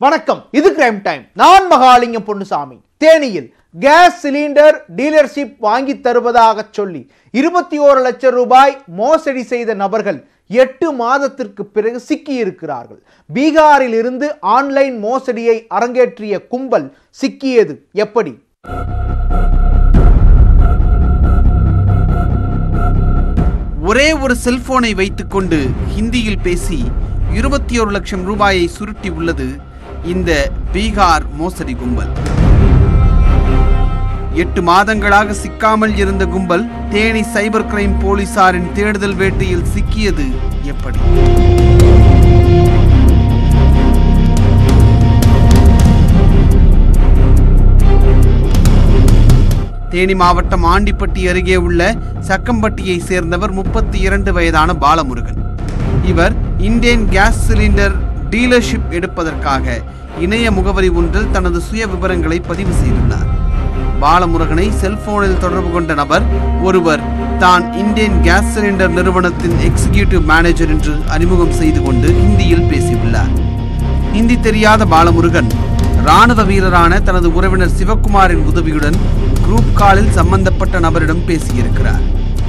வணக்கம் இது crime time நான் மகாலிங்கம் பொன்னுசாமி தேனியில் கேஸ் சிலிண்டர் டீலர்ஷிப் வாங்கி தருவதாக சொல்லி இருபத்தி ஓரு லட்சம் ரூபாய் மோசடி செய்த நபர்கள் எட்டு மாதத்திற்கு பிறகு சிக்கியிருக்கிறார்கள் பீகாரில் இருந்து ஆன்லைன் மோசடியை அரங்கேற்றிய கும்பல் சிக்கியது எப்படி ஒரே ஒரு செல்போனை வைத்துக்கொண்டு ஹிந்தியில் பேசி இருபத்தி ஒரு லட்சம் ரூபாயை சுருட்டி உள்ளது இந்த பீகார் மோசடி கும்பல் எட்டு மாதங்களாக சிக்காமல் இருந்த கும்பல் தேனி சைபர் கிரைம் போலீசாரின் தேடுதல் வேட்டையில் சிக்கியது எப்படி தேனி மாவட்டம் ஆண்டிப்பட்டி அருகே உள்ள சக்கம்பட்டியை சேர்ந்தவர் முப்பத்தி இரண்டு வயதான பாலமுருகன் இவர் இண்டேன் கேஸ் சிலிண்டர் டீலர்ஷிப் எடுப்பதற்காக இணைய முகவரி ஒன்றில் தனது சுய விவரங்களை பதிவு செய்துள்ளார் பாலமுருகனை செல்போனில் தொடர்பு கொண்ட நபர் ஒருவர் தான் இண்டேன் கேஸ் சிலிண்டர் நிறுவனத்தின் எக்ஸிகியூட்டிவ் மேனேஜர் என்று அறிமுகம் செய்து கொண்டு ஹிந்தியில் பேசியுள்ளார் ஹிந்தி தெரியாத பாலமுருகன் ராணுவ வீரரான தனது உறவினர் சிவக்குமாரின் உதவியுடன் குரூப் காலில் சம்பந்தப்பட்ட நபரிடம் பேசியிருக்கிறார்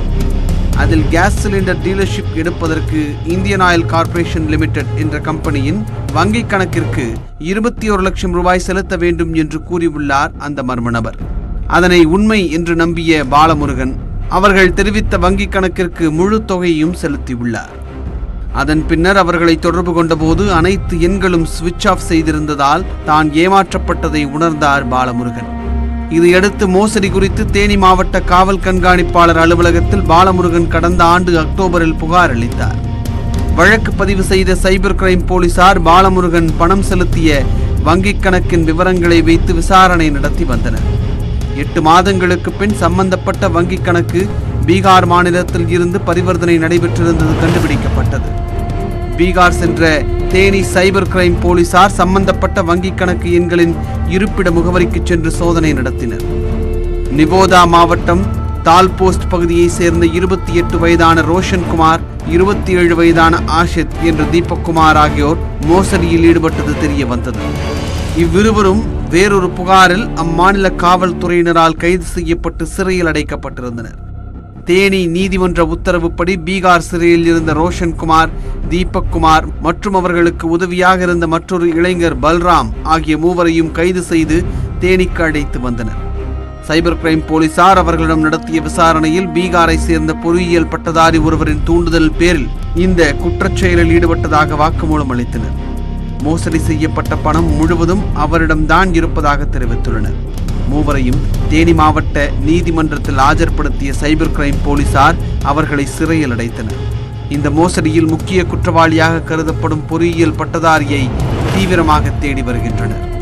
அதில் கேஸ் சிலிண்டர் டீலர்ஷிப் எடுப்பதற்கு இந்தியன் ஆயில் கார்ப்பரேஷன் லிமிடெட் என்ற கம்பெனியின் வங்கிக் கணக்கிற்கு இருபத்தி ஒரு லட்சம் ரூபாய் செலுத்த வேண்டும் என்று கூறியுள்ளார் அந்த மர்ம நபர் அதனை உண்மை என்று நம்பிய பாலமுருகன் அவர்கள் தெரிவித்த வங்கிக் கணக்கிற்கு முழு தொகையையும் செலுத்தியுள்ளார் அதன் பின்னர் அவர்களை தொடர்பு கொண்டபோது அனைத்து எண்களும் சுவிட்ச் ஆஃப் செய்திருந்ததால் தான் ஏமாற்றப்பட்டதை உணர்ந்தார் பாலமுருகன் இதையடுத்து மோசடி குறித்து தேனி மாவட்ட காவல் கண்காணிப்பாளர் அலுவலகத்தில் பாலமுருகன் கடந்த ஆண்டு அக்டோபரில் புகார் அளித்தார் வழக்கு பதிவு செய்த சைபர் கிரைம் போலீசார் பாலமுருகன் பணம் செலுத்திய வங்கிக் கணக்கின் விவரங்களை வைத்து விசாரணை நடத்தி வந்தனர் எட்டு மாதங்களுக்கு பின் சம்பந்தப்பட்ட வங்கிக் கணக்கு பீகார் மாநிலத்தில் இருந்து பரிவர்த்தனை நடைபெற்றிருந்தது கண்டுபிடிக்கப்பட்டது பீகார் சென்ற தேனி சைபர் கிரைம் போலீசார் சம்பந்தப்பட்ட வங்கிக் கணக்கு எண்களின் இருப்பிட முகவரிக்கு சென்று சோதனை நடத்தினர் நிவோதா மாவட்டம் தால்போஸ்ட் பகுதியைச் சேர்ந்த இருபத்தி எட்டு வயதான ரோஷன் குமார் இருபத்தி ஏழு வயதான ஆஷித் என்ற தீபக் குமார் ஆகியோர் மோசடியில் ஈடுபட்டது தெரிய வந்தது இவ்விருவரும் வேறொரு புகாரில் அம்மாநில காவல்துறையினரால் கைது செய்யப்பட்டு சிறையில் அடைக்கப்பட்டிருந்தனர் தேனி நீதிமன்ற உத்தரவுப்படி பீகார் சிறையில் இருந்த ரோஷன் குமார் தீபக் குமார் மற்றும் அவர்களுக்கு உதவியாக இருந்த மற்றொரு இளைஞர் பல்ராம் ஆகிய மூவரையும் கைது செய்து தேனிக்கு அழைத்து வந்தனர் சைபர் கிரைம் போலீசார் அவர்களிடம் நடத்திய விசாரணையில் பீகாரை சேர்ந்த பொறியியல் பட்டதாரி ஒருவரின் தூண்டுதல் பேரில் இந்த குற்றச் செயலில் ஈடுபட்டதாக வாக்குமூலம் அளித்தனர் மோசடி செய்யப்பட்ட பணம் முழுவதும் அவரிடம்தான் இருப்பதாக தெரிவித்துள்ளனர் மூவரையும் தேனி மாவட்ட நீதிமன்றத்தில் ஆஜர்படுத்திய சைபர் கிரைம் போலீசார் அவர்களை சிறையில் அடைத்தனர் இந்த மோசடியில் முக்கிய குற்றவாளியாக கருதப்படும் பொறியியல் பட்டதாரியை தீவிரமாக தேடி வருகின்றனர்